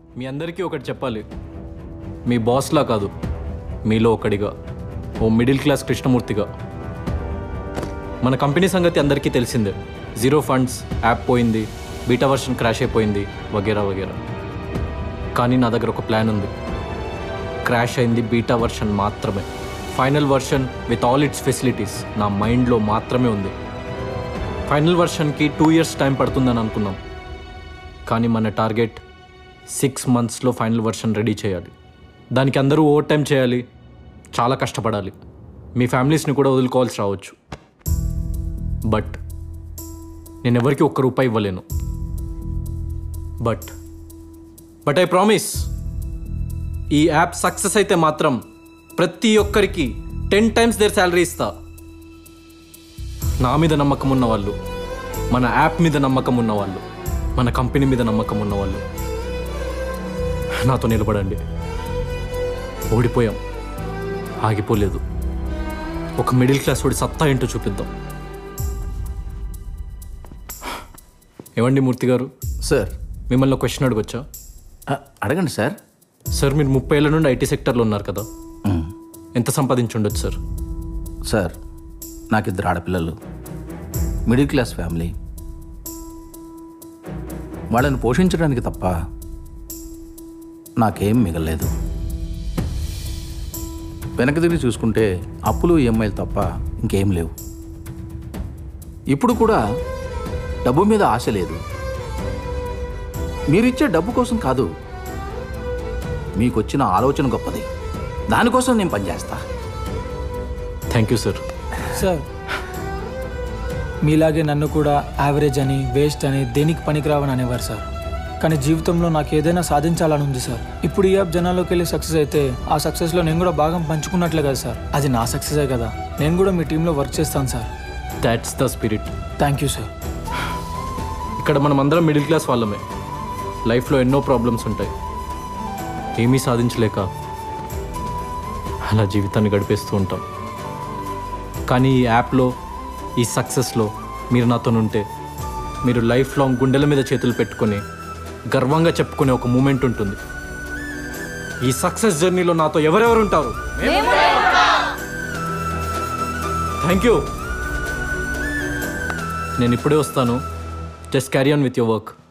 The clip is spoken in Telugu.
మీ అందరికీ ఒకటి చెప్పాలి మీ బాస్లా కాదు మీలో ఒకడిగా ఓ మిడిల్ క్లాస్ కృష్ణమూర్తిగా మన కంపెనీ సంగతి అందరికీ తెలిసిందే జీరో ఫండ్స్ యాప్ పోయింది బీటా వర్షన్ క్రాష్ అయిపోయింది వగేరా వగేరా కానీ నా దగ్గర ఒక ప్లాన్ ఉంది క్రాష్ అయింది బీటా వర్షన్ మాత్రమే final version with all its facilities నా మైండ్లో మాత్రమే ఉంది ఫైనల్ వర్షన్కి టూ ఇయర్స్ టైం పడుతుందని అనుకున్నాం కానీ మన టార్గెట్ సిక్స్ మంత్స్లో ఫైనల్ వర్షన్ రెడీ చేయాలి దానికి అందరూ ఓవర్ టైం చేయాలి చాలా కష్టపడాలి మీ ఫ్యామిలీస్ని కూడా వదులుకోవాల్సి రావచ్చు బట్ నేను ఎవరికి ఒక్క రూపాయి ఇవ్వలేను బట్ బట్ ఐ ప్రామిస్ ఈ యాప్ సక్సెస్ అయితే మాత్రం ప్రతి ఒక్కరికి టెన్ టైమ్స్ దేర్ శాలరీ ఇస్తా నా మీద నమ్మకం ఉన్న వాళ్ళు మన యాప్ మీద నమ్మకం ఉన్న వాళ్ళు మన కంపెనీ మీద నమ్మకం ఉన్న వాళ్ళు నాతో నిలబడండి ఓడిపోయాం ఆగిపోలేదు ఒక మిడిల్ క్లాస్ వాడి సత్తా ఏంటో చూపిద్దాం ఏమండి మూర్తి గారు సార్ మిమ్మల్ని క్వశ్చన్ అడగొచ్చా ఆ, అడగండి సార్ సార్ మీరు ముప్పై ఏళ్ళ నుండి ఐటీ సెక్టర్లో ఉన్నారు కదా మ్, ఎంత సంపాదించుండొచ్చు సార్ సార్ నాకు ఇద్దరు ఆడపిల్లలు మిడిల్ క్లాస్ ఫ్యామిలీ వాళ్ళని పోషించడానికి తప్ప నాకేం మిగలలేదు వెనక తిరిగి చూసుకుంటే అప్పులు ఈఎంఐలు తప్ప ఇంకేం లేవు ఇప్పుడు కూడా డబ్బు మీద ఆశ లేదు మీరిచ్చే డబ్బు కోసం కాదు మీకొచ్చిన ఆలోచన గొప్పది దానికోసం నేను పనిచేస్తా థ్యాంక్ యూ సార్ సార్ మీలాగే నన్ను కూడా యావరేజ్ అని వేస్ట్ అని దేనికి పనికిరావని అనేవారు సార్ కానీ జీవితంలో నాకు ఏదైనా సాధించాలని ఉంది సార్ ఇప్పుడు ఈ యాప్ జనాల్లోకి వెళ్ళి సక్సెస్ అయితే ఆ సక్సెస్లో నేను కూడా భాగం పంచుకున్నట్లే కదా సార్ అది నా సక్సెసే కదా నేను కూడా మీ టీంలో వర్క్ చేస్తాను sir that's the spirit thank you sir ఇక్కడ మనం అందరం మిడిల్ క్లాస్ వాళ్ళమే లైఫ్లో ఎన్నో ప్రాబ్లమ్స్ ఉంటాయి ఏమీ సాధించలేక అలా జీవితాన్ని గడిపేస్తూ ఉంటాం కానీ ఈ యాప్లో ఈ సక్సెస్లో మీరు నాతో ఉంటే మీరు లైఫ్ లాంగ్ గుండెల మీద చేతులు పెట్టుకొని గర్వంగా చెప్పుకునే ఒక మూమెంట్ ఉంటుంది ఈ సక్సెస్ జర్నీలో నాతో ఎవరెవరు ఉంటారు థ్యాంక్ యూ నేను ఇప్పుడే వస్తాను just carry on with your work